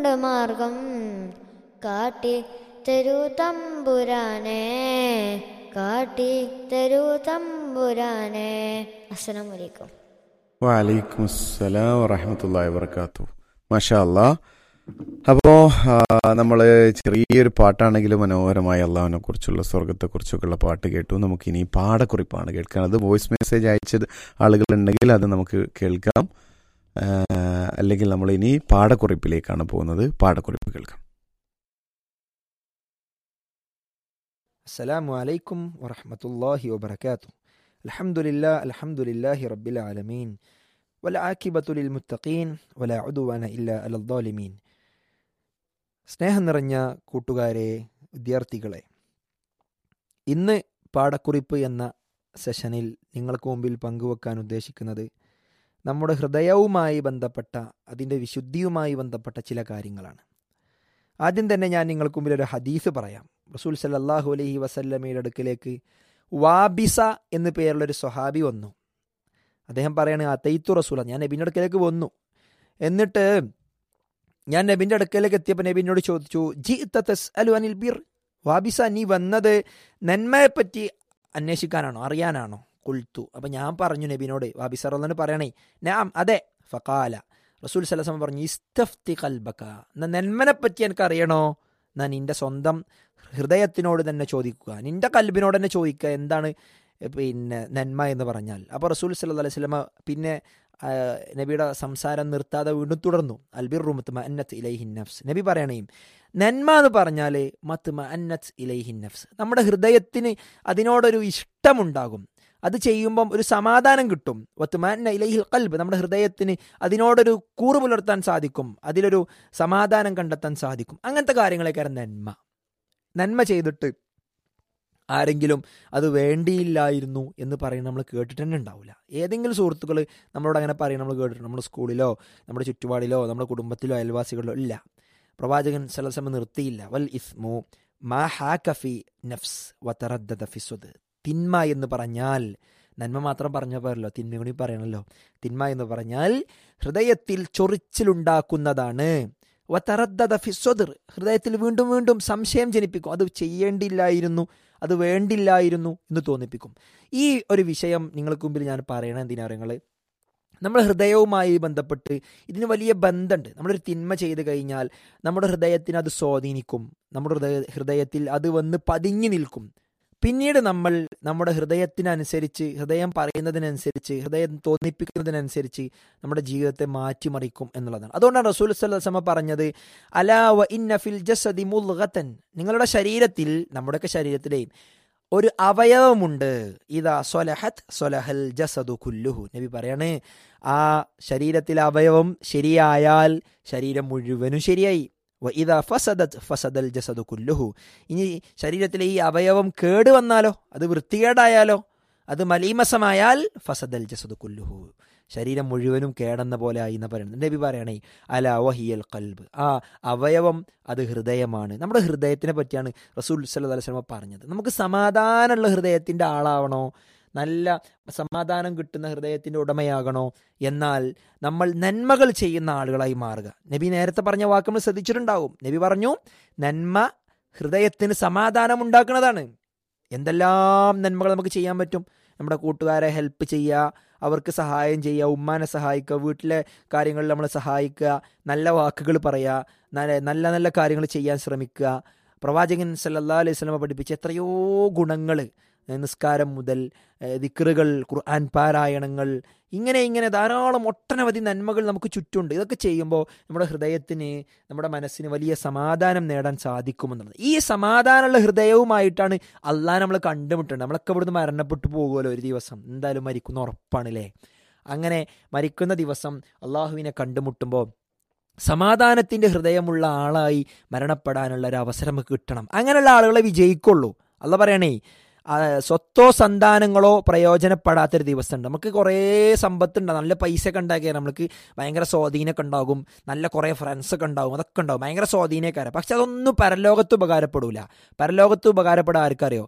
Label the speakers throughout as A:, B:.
A: മാർഗം കാട്ടി തരൂ തമ്പുരാനെ കാട്ടി തരൂ തമ്പുരാനെ അസ്സലാമു അലൈക്കും
B: വലൈക്കും അസ്സലാം വറഹമത്തല്ലാ വർക്കാത്തു മാഷാ അല്ലാ അപ്പോൾ നമ്മൾ ചെറിയൊരു പാട്ടാണെങ്കിലും മനോഹരമായ അള്ളാഹിനെ കുറിച്ചുള്ള സ്വർഗത്തെക്കുറിച്ചൊക്കെയുള്ള പാട്ട് കേട്ടു നമുക്കിനി പാടക്കുറിപ്പാണ് കേൾക്കാൻ അത് വോയിസ് മെസ്സേജ് അയച്ചത് ആളുകളുണ്ടെങ്കിൽ അത് നമുക്ക് കേൾക്കാം ആ, അല്ലെങ്കിൽ നമ്മൾ ഇനി പാടക്കുറിപ്പിലേക്കാണ് പോകുന്നത് പാടക്കുറിപ്പ് കേൾക്കാം
C: السلام عليكم ورحمة الله وبركاته الحمد لله الحمد لله رب العالمين والعاقبة للمتقين ولا عدوان إلا على الظالمين സ്നേഹം നിറഞ്ഞ കൂട്ടുകാരെ വിദ്യാർത്ഥികളെ ഇന്ന് പാഠക്കുറിപ്പ് എന്ന സെഷനിൽ നിങ്ങൾക്ക് മുമ്പിൽ പങ്കുവെക്കാൻ ഉദ്ദേശിക്കുന്നത് നമ്മുടെ ഹൃദയവുമായി ബന്ധപ്പെട്ട അതിൻ്റെ വിശുദ്ധിയുമായി ബന്ധപ്പെട്ട ചില കാര്യങ്ങളാണ് ആദ്യം തന്നെ ഞാൻ നിങ്ങൾക്ക് മുമ്പിൽ ഒരു ഹദീസ് പറയാം റസൂൽ സല്ലല്ലാഹു അലൈഹി വസല്ലമയുടെ അടുക്കിലേക്ക് വാബിസ എന്ന് പേരുള്ളൊരു സ്വഹാബി വന്നു അദ്ദേഹം പറയാണ് ആ തെയ്ത്തു റസൂല ഞാൻ നബിൻ്റെ അടുക്കലേക്ക് വന്നു എന്നിട്ട് ഞാൻ നബിൻ്റെ അടുക്കലേക്ക് എത്തിയപ്പോൾ നബിനോട് ചോദിച്ചു ജി തസ് അലു അനിൽ ബിർ വാബിസ നീ വന്നത് നന്മയെപ്പറ്റി അന്വേഷിക്കാനാണോ അറിയാനാണോ കുൽത്തു അപ്പം ഞാൻ പറഞ്ഞു നബിനോട് വാബിസ റോന്ന് പറയണേ ഞാൻ അതെ ഫക്കാല റസൂൽ സലസം പറഞ്ഞു ഇസ്തഫ്തി കൽബക്ക എന്നാ നന്മനെ പറ്റി എനിക്ക് അറിയണോ എന്നാ നിന്റെ സ്വന്തം ഹൃദയത്തിനോട് തന്നെ ചോദിക്കുക നിന്റെ കൽബിനോട് തന്നെ ചോദിക്കുക എന്താണ് പിന്നെ നന്മ എന്ന് പറഞ്ഞാൽ അപ്പോൾ റസൂൽ സല്ല അലൈഹി സ്വലമ പിന്നെ ആ, നബിയുടെ സംസാരം നിർത്താതെ വീണ്ടും തുടർന്നു അൽബിർ റുമത്ത് അന്നത്ത് ഇലൈഹിൻ നഫ്സ് നബി പറയണേയും നന്മ എന്ന് പറഞ്ഞാൽ മത്ത് അന്നത്ത് ഇലൈഹിൻ നഫ്സ് നമ്മുടെ ഹൃദയത്തിന് അതിനോടൊരു ഇഷ്ടമുണ്ടാകും അത് ചെയ്യുമ്പം ഒരു സമാധാനം കിട്ടും വത്തുമാന ഇലൈഹിൽ കൽബ് നമ്മുടെ ഹൃദയത്തിന് അതിനോടൊരു കൂറ് പുലർത്താൻ സാധിക്കും അതിലൊരു സമാധാനം കണ്ടെത്താൻ സാധിക്കും അങ്ങനത്തെ കാര്യങ്ങളൊക്കെയാണ് നന്മ നന്മ ചെയ്തിട്ട് ആരെങ്കിലും അത് വേണ്ടിയില്ലായിരുന്നു എന്ന് പറയുന്നത് നമ്മൾ കേട്ടിട്ട് തന്നെ ഉണ്ടാവില്ല ഏതെങ്കിലും സുഹൃത്തുക്കൾ നമ്മളോട് അങ്ങനെ പറയുന്നത് നമ്മൾ കേട്ടിട്ടുണ്ട് നമ്മുടെ സ്കൂളിലോ നമ്മുടെ ചുറ്റുപാടിലോ നമ്മുടെ കുടുംബത്തിലോ അയൽവാസികളിലോ ഇല്ല പ്രവാചകൻ സലസമ നിർത്തിയില്ല വൽ ഇസ്മു മാ ഹാ കഫി നഫ്സ് വതറദ്ദദ ഫിസ്വദ് തിന്മ എന്ന് പറഞ്ഞാൽ നന്മ മാത്രം പറഞ്ഞ പോരല്ലോ തിന്മ കൂടി പറയണല്ലോ തിന്മ എന്ന് പറഞ്ഞാൽ ഹൃദയത്തിൽ ചൊറിച്ചിലുണ്ടാക്കുന്നതാണ് വതറദ്ദദ ഫിസ്വദർ ഹൃദയത്തിൽ വീണ്ടും വീണ്ടും സംശയം ജനിപ്പിക്കും അത് ചെയ്യേണ്ടില്ലായിരുന്നു അത് വേണ്ടില്ലായിരുന്നു എന്ന് തോന്നിപ്പിക്കും ഈ ഒരു വിഷയം നിങ്ങൾക്ക് മുമ്പിൽ ഞാൻ പറയണം എന്തിനാ നിങ്ങൾ നമ്മുടെ ഹൃദയവുമായി ബന്ധപ്പെട്ട് ഇതിന് വലിയ ബന്ധമുണ്ട് നമ്മളൊരു തിന്മ ചെയ്ത് കഴിഞ്ഞാൽ നമ്മുടെ ഹൃദയത്തിന് അത് സ്വാധീനിക്കും നമ്മുടെ ഹൃദയ ഹൃദയത്തിൽ അത് വന്ന് പതിഞ്ഞു നിൽക്കും പിന്നീട് നമ്മൾ നമ്മുടെ ഹൃദയത്തിനനുസരിച്ച് ഹൃദയം പറയുന്നതിനനുസരിച്ച് ഹൃദയം തോന്നിപ്പിക്കുന്നതിനനുസരിച്ച് നമ്മുടെ ജീവിതത്തെ മാറ്റിമറിക്കും എന്നുള്ളതാണ് അതുകൊണ്ടാണ് റസൂൽ സല്ലല്ലാഹു പറഞ്ഞത് അലാ വ ഇന്ന ഫിൽ ജസദി മുൽഗതൻ നിങ്ങളുടെ ശരീരത്തിൽ നമ്മുടെയൊക്കെ ശരീരത്തിലെയും ഒരു അവയവമുണ്ട് ഇതാ സൊലഹത് സൊലഹൽ ജസദു കുല്ലുഹു നബി പറയാണ് ആ ശരീരത്തിലെ അവയവം ശരിയായാൽ ശരീരം മുഴുവനും ശരിയായി വ ഇതാ ഫസദത് ഫസദൽ ജസദു കുല്ലുഹു ഇനി ശരീരത്തിലെ ഈ അവയവം കേട് വന്നാലോ അത് വൃത്തികേടായാലോ അത് മലീമസമായാൽ ഫസദൽ ജസദു കുല്ലുഹു ശരീരം മുഴുവനും കേടെന്ന പോലെ ആയി എന്ന് പറയുന്നത് നബി പറയണേ അല വഹിയൽ കൽബ് ആ അവയവം അത് ഹൃദയമാണ് നമ്മുടെ ഹൃദയത്തിനെ പറ്റിയാണ് റസൂൽ സല്ലല്ലാഹു അലൈഹി വസല്ലം പറഞ്ഞത് നമുക്ക് സമാധാനമുള്ള ഹൃദയത്തിൻ്റെ ആളാവണോ നല്ല സമാധാനം കിട്ടുന്ന ഹൃദയത്തിൻ്റെ ഉടമയാകണോ എന്നാൽ നമ്മൾ നന്മകൾ ചെയ്യുന്ന ആളുകളായി മാറുക നബി നേരത്തെ പറഞ്ഞ വാക്ക് നമ്മൾ ശ്രദ്ധിച്ചിട്ടുണ്ടാവും നബി പറഞ്ഞു നന്മ ഹൃദയത്തിന് സമാധാനം ഉണ്ടാക്കുന്നതാണ് എന്തെല്ലാം നന്മകൾ നമുക്ക് ചെയ്യാൻ പറ്റും നമ്മുടെ കൂട്ടുകാരെ ഹെൽപ്പ് ചെയ്യുക അവർക്ക് സഹായം ചെയ്യുക ഉമ്മാനെ സഹായിക്കുക വീട്ടിലെ കാര്യങ്ങളിൽ നമ്മൾ സഹായിക്കുക നല്ല വാക്കുകൾ പറയുക നല്ല നല്ല നല്ല കാര്യങ്ങൾ ചെയ്യാൻ ശ്രമിക്കുക പ്രവാചകൻ സല്ലല്ലാ അലൈഹി സ്വലമ പഠിപ്പിച്ച എത്രയോ ഗുണങ്ങൾ നിസ്കാരം മുതൽ ഏഹ്, ദിക്റുകൾ ഖുർആൻ പാരായണങ്ങൾ ഇങ്ങനെ ഇങ്ങനെ ധാരാളം ഒട്ടനവധി നന്മകൾ നമുക്ക് ചുറ്റുണ്ട് ഇതൊക്കെ ചെയ്യുമ്പോൾ നമ്മുടെ ഹൃദയത്തിന് നമ്മുടെ മനസ്സിന് വലിയ സമാധാനം നേടാൻ സാധിക്കുമെന്നുള്ളത് ഈ സമാധാനമുള്ള ഹൃദയവുമായിട്ടാണ് അള്ളാഹ് നമ്മൾ കണ്ടുമുട്ടുന്നത് നമ്മളൊക്കെ ഇവിടുന്ന് മരണപ്പെട്ടു പോകുമല്ലോ ഒരു ദിവസം എന്തായാലും മരിക്കുന്ന ഉറപ്പാണല്ലേ അങ്ങനെ മരിക്കുന്ന ദിവസം അള്ളാഹുവിനെ കണ്ടുമുട്ടുമ്പോൾ സമാധാനത്തിന്റെ ഹൃദയമുള്ള ആളായി മരണപ്പെടാനുള്ള ഒരു അവസരം നമുക്ക് കിട്ടണം അങ്ങനെയുള്ള ആളുകളെ വിജയിക്കുള്ളൂ അല്ല പറയണേ ആ, സ്വത്തോ സന്താനങ്ങളോ പ്രയോജനപ്പെടാത്തൊരു ദിവസമുണ്ട് നമുക്ക് കുറേ സമ്പത്തുണ്ട് നല്ല പൈസ ഒക്കെ ഉണ്ടാക്കിയാൽ നമുക്ക് ഭയങ്കര സ്വാധീനമൊക്കെ ഉണ്ടാകും നല്ല കുറേ ഫ്രണ്ട്സ് ഒക്കെ ഉണ്ടാകും അതൊക്കെ ഉണ്ടാകും ഭയങ്കര സ്വാധീനക്കാരം പക്ഷെ അതൊന്നും പരലോകത്ത് ഉപകാരപ്പെടൂല പരലോകത്ത് ഉപകാരപ്പെടാൻ ആർക്കറിയോ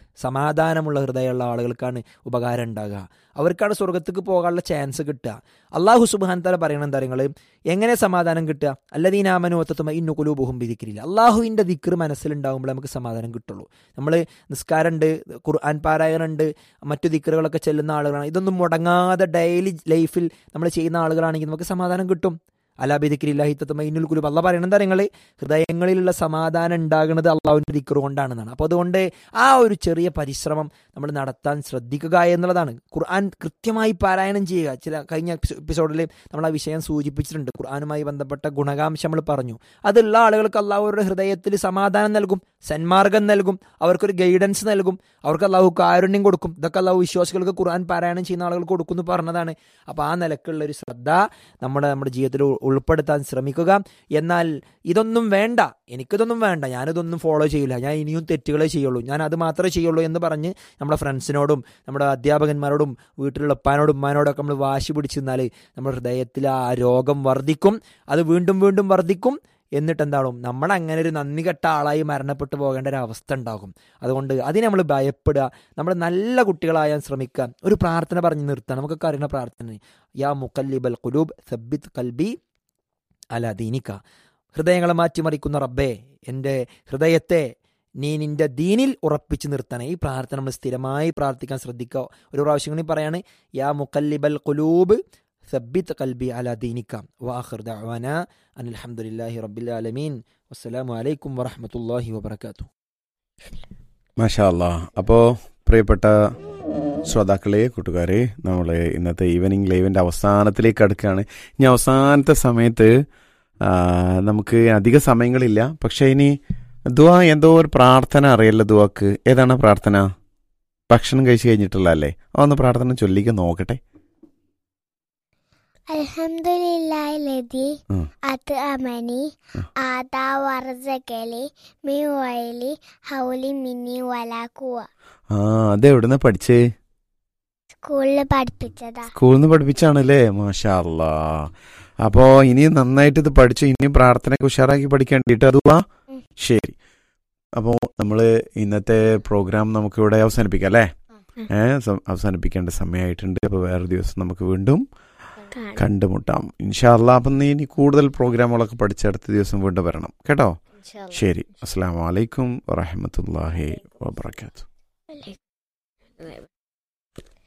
C: സമാധാനമുള്ള ഹൃദയമുള്ള ആളുകൾക്കാണ് ഉപകാരം ഉണ്ടാകുക അവർക്കാണ് സ്വർഗത്തേക്ക് പോകാനുള്ള ചാൻസ് കിട്ടുക അള്ളാഹു സുബാൻ തല പറയണ എന്താ നിങ്ങൾ എങ്ങനെ സമാധാനം കിട്ടുക അല്ലദീനാമനുവത്തത്തുമ ഇന്നു കുലൂബുഹും വിധിക്കില്ല അള്ളാഹുവിൻ്റെ ദിക്ർ മനസ്സിലുണ്ടാകുമ്പോൾ നമുക്ക് സമാധാനം കിട്ടുള്ളൂ നമ്മൾ നിസ്കാരമുണ്ട് ഖുർആൻ പാരായണമുണ്ട് മറ്റു ദിക്റുകളൊക്കെ ചെല്ലുന്ന ആളുകളാണ് ഇതൊന്നും മുടങ്ങാതെ ഡെയിലി ലൈഫിൽ നമ്മൾ ചെയ്യുന്ന ആളുകളാണെങ്കിൽ നമുക്ക് സമാധാനം കിട്ടും അലാബിദിക്രില്ലാഹിത്തമ്മ ഇന്നുൽ കുലൂബ് അല്ല പറയണത് എന്താ നിങ്ങൾ ഹൃദയങ്ങളിലുള്ള സമാധാനം ഉണ്ടാകുന്നത് അള്ളാഹുവിൻ്റെ ദിക്ർ കൊണ്ടാണെന്നാണ് അപ്പോൾ അതുകൊണ്ട് ആ ഒരു ചെറിയ പരിശ്രമം നമ്മൾ നടത്താൻ ശ്രദ്ധിക്കുക എന്നുള്ളതാണ് ഖുർആൻ കൃത്യമായി പാരായണം ചെയ്യുക ചില കഴിഞ്ഞ എപ്പിസോഡിൽ നമ്മൾ ആ വിഷയം സൂചിപ്പിച്ചിട്ടുണ്ട് ഖുർആനുമായി ബന്ധപ്പെട്ട ഗുണകാംശം നമ്മൾ പറഞ്ഞു അതുള്ള ആളുകൾക്ക് അള്ളാഹുരുടെ ഹൃദയത്തിൽ സമാധാനം നൽകും സന്മാർഗം നൽകും അവർക്കൊരു ഗൈഡൻസ് നൽകും അവർക്ക് അള്ളാഹു കാരുണ്യം കൊടുക്കും ഇതൊക്കെ അള്ളാഹു വിശ്വാസികൾക്ക് ഖുർആൻ പാരായണം ചെയ്യുന്ന ആളുകൾക്ക് കൊടുക്കുന്നു പറഞ്ഞതാണ് അപ്പോൾ ആ നിലക്കുള്ള ഒരു ശ്രദ്ധ നമ്മുടെ നമ്മുടെ ജീവിതത്തിൽ ഉ- ഉൾപ്പെടുത്താൻ ശ്രമിക്കുക എന്നാൽ ഇതൊന്നും വേണ്ട എനിക്കിതൊന്നും വേണ്ട ഞാനിതൊന്നും ഫോളോ ചെയ്യില്ല ഞാൻ ഇനിയും തെറ്റുകളെ ചെയ്യുള്ളൂ ഞാൻ അത് മാത്രമേ ചെയ്യുള്ളൂ എന്ന് പറഞ്ഞ് നമ്മുടെ ഫ്രണ്ട്സിനോടും നമ്മുടെ അധ്യാപകന്മാരോടും വീട്ടിലുള്ള ഉപ്പാനോടും ഉമ്മാനോടും ഒക്കെ നമ്മൾ വാശി പിടിച്ച് നിന്നാൽ നമ്മുടെ ഹൃദയത്തിൽ ആ രോഗം വർദ്ധിക്കും അത് വീണ്ടും വീണ്ടും വർദ്ധിക്കും എന്നിട്ട് എന്താവും നമ്മൾ അങ്ങനെ ഒരു നന്ദി കെട്ട ആളായി മരണപ്പെട്ടു പോകേണ്ട ഒരു അവസ്ഥ ഉണ്ടാകും അതുകൊണ്ട് അതിന് നമ്മൾ ഭയപ്പെടുക നമ്മൾ നല്ല കുട്ടികളായാൻ ശ്രമിക്കുക ഒരു പ്രാർത്ഥന പറഞ്ഞ് നിർത്താം നമുക്കൊക്കെ അറിയുന്ന പ്രാർത്ഥന യാ മുക്കല്ലിബൽ കുലൂബ് സബ്ബിത് കൽബി അല ദീനിക്ക ഹൃദയങ്ങളെ മാറ്റിമറിക്കുന്ന റബ്ബേ എൻ്റെ ഹൃദയത്തെ നീ നിന്റെ ദീനിൽ ഉറപ്പിച്ചു നിർത്തണേ ഈ പ്രാർത്ഥന നമ്മൾ സ്ഥിരമായി പ്രാർത്ഥിക്കാൻ ശ്രദ്ധിക്കുക ഒരു പ്രാവശ്യം കൂടി പറയാണ് യാ മുക്കല്ലിബൽ കുലൂബ് സബ്ബിത് കൽബി അല ദീനിക്ക വാഹിർ ദഅവാന അനിൽ ഹംദുലില്ലാഹി റബ്ബിൽ ആലമീൻ വസ്സലാമു അലൈക്കും വറഹ്മത്തുള്ളാഹി വബറകാതുഹു
B: മാഷാ അല്ലാ അപ്പോൾ പ്രിയപ്പെട്ട ശ്രോതാക്കളെ കൂട്ടുകാരെ നമ്മൾ ഇന്നത്തെ ഈവനിങ് ലൈവിൻ്റെ അവസാനത്തിലേക്ക് അടുക്കുകയാണ് ഇനി അവസാനത്തെ സമയത്ത് ആ, നമുക്ക് അധിക സമയങ്ങളില്ല പക്ഷേ ഇനി ദുവാ എന്തോ ഒരു പ്രാർത്ഥന അറിയല്ലോ ദുവാക്ക് ഏതാണ് പ്രാർത്ഥന ഭക്ഷണം കഴിച്ചു കഴിഞ്ഞിട്ടുള്ള അല്ലേ ഒന്ന് പ്രാർത്ഥന ചൊല്ലിക്ക് നോക്കട്ടെ
D: الحمد لله الذي
B: ഉം.
D: أطعمني
B: ഉം.
D: آتا ورزقني من غير حول مني ولا قوة
B: ആ അത് എവിടുന്ന പഠിച്ചേ
D: സ്കൂളിൽ പഠിപ്പിച്ചതാ
B: സ്കൂളിൽ നിന്ന് പഠിപ്പിച്ചാണല്ലേ മാഷാ അല്ലാ അപ്പോ ഇനി നന്നായിട്ട് ഇത് പഠിച്ചു ഇനി പ്രാർത്ഥനയൊക്കെ ഉഷാറാക്കി പഠിക്കേണ്ടിട്ട് അതുവാ
D: ഉം.
B: ശരി അപ്പോ നമ്മള് ഇന്നത്തെ പ്രോഗ്രാം നമുക്ക് ഇവിടെ അവസാനിപ്പിക്കാം അല്ലേ
D: ഉം.
B: ഏഹ് അവസാനിപ്പിക്കേണ്ട സമയമായിട്ടുണ്ട് അപ്പൊ വേറെ ദിവസം നമുക്ക് വീണ്ടും
D: കാണാം.
B: കണ്ടുമുട്ടാം ഇൻഷാ അല്ലാ അപ്പം നീ ഇനി കൂടുതൽ പ്രോഗ്രാമുകളൊക്കെ പഠിച്ച് അടുത്ത ദിവസം വീണ്ടും വരണം കേട്ടോ
A: ഇൻഷാ അല്ലാ.
B: ശരി അസ്സാം വലൈക്കും വറഹമത്തല്ലാഹി വാബർക്കാത്തു
D: വലൈക്കും